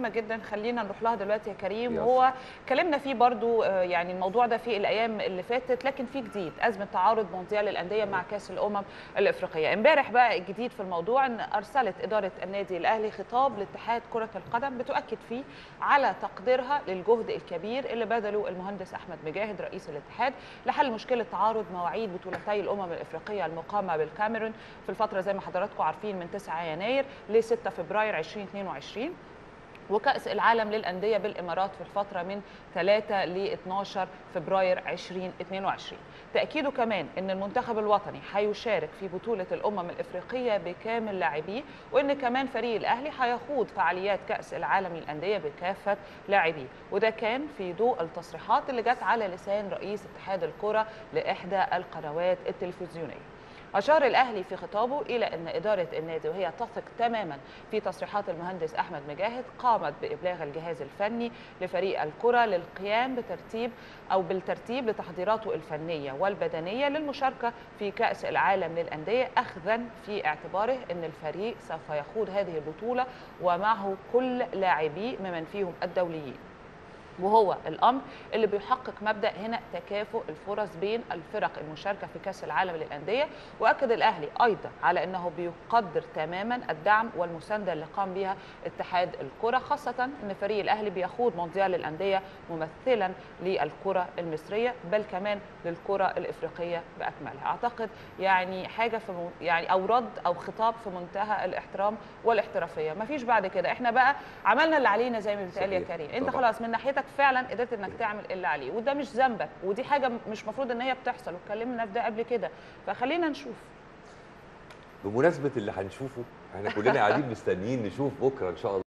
مهمة جدا خلينا نروح لها دلوقتي يا كريم يلا. وهو اتكلمنا فيه برضو آه، يعني الموضوع ده في الايام اللي فاتت لكن في جديد ازمه تعارض مونديال الانديه مع كاس الامم الافريقيه امبارح بقى الجديد في الموضوع ان ارسلت اداره النادي الاهلي خطاب لاتحاد كره القدم بتؤكد فيه على تقديرها للجهد الكبير اللي بذله المهندس احمد مجاهد رئيس الاتحاد لحل مشكله تعارض مواعيد بطولتي الامم الافريقيه المقامه بالكاميرون في الفتره زي ما حضراتكم عارفين من 9 يناير ل 6 فبراير 2022 وكأس العالم للأندية بالإمارات في الفترة من 3 ل 12 فبراير 2022 تأكيده كمان أن المنتخب الوطني هيشارك في بطولة الأمم الإفريقية بكامل لاعبيه وأن كمان فريق الأهلي هيخوض فعاليات كأس العالم للأندية بكافة لاعبيه وده كان في ضوء التصريحات اللي جت على لسان رئيس اتحاد الكرة لإحدى القنوات التلفزيونية أشار الأهلي في خطابه إلى أن إدارة النادي وهي تثق تماما في تصريحات المهندس أحمد مجاهد قامت بإبلاغ الجهاز الفني لفريق الكرة للقيام بترتيب أو بالترتيب لتحضيراته الفنية والبدنية للمشاركة في كأس العالم للأندية أخذا في اعتباره أن الفريق سوف يخوض هذه البطولة ومعه كل لاعبيه ممن فيهم الدوليين وهو الامر اللي بيحقق مبدا هنا تكافؤ الفرص بين الفرق المشاركه في كاس العالم للانديه واكد الاهلي ايضا على انه بيقدر تماما الدعم والمسانده اللي قام بها اتحاد الكره خاصه ان فريق الاهلي بيخوض مونديال الانديه ممثلا للكره المصريه بل كمان للكره الافريقيه باكملها اعتقد يعني حاجه في م... يعني او رد او خطاب في منتهى الاحترام والاحترافيه مفيش بعد كده احنا بقى عملنا اللي علينا زي ما بيتقال يا صحيح. كريم انت طبعاً. خلاص من ناحيتك فعلا قدرت انك تعمل اللي عليه وده مش ذنبك ودي حاجه مش مفروض ان هي بتحصل واتكلمنا في ده قبل كده فخلينا نشوف بمناسبه اللي هنشوفه احنا كلنا قاعدين مستنيين نشوف بكره ان شاء الله